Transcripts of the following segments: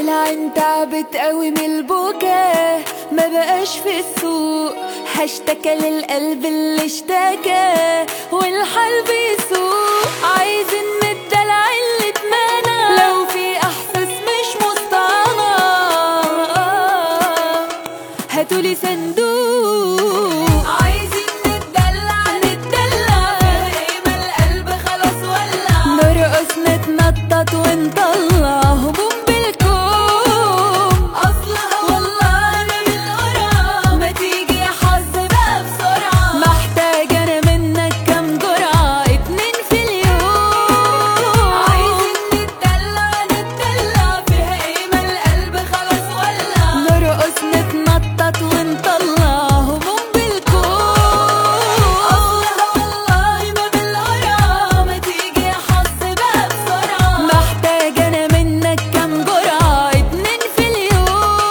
الدلع تعبت قوي من البكا ما بقاش في السوق هشتكى للقلب اللي اشتكى والحال بيسوق عايزين من الدلع اللي اتمنى لو في احساس مش مصطنع هاتولي صندوق عايزين نتدلع نتدلع ايه ما القلب خلاص ولع نرقص نتنطط ونطلع هموم بالكوم اصلها والله انا من قرعه ما تيجي يا حظ بقى بسرعه محتاجه انا منك كام جرعه اتنين في اليوم عايزين نتدلع نتدلع فيها ايه ما القلب خلاص ولع نرقص نتنطط ونطلع هموم بالكوم اصلها والله ما بالقرعه ما تيجي يا حظ بقى بسرعه محتاجه انا منك كام جرعه اتنين في اليوم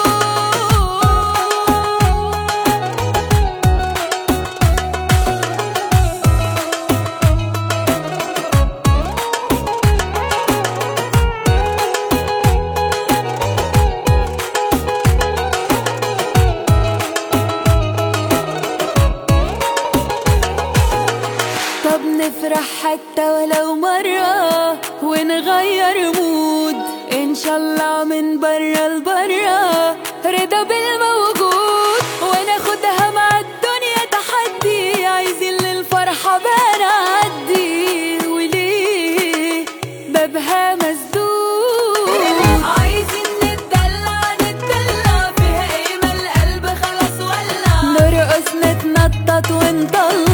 طب نفرح حتى ولو مرة ونغير مود إن شاء الله من برا لبرا رضا بالموجود وناخدها مع الدنيا تحدي عايزين للفرحة بنعدي وليه بابها مسدود عايزين نتدلع نتدلع فيها ايه ما القلب خلاص ولع نرقص نتنطط ونطلع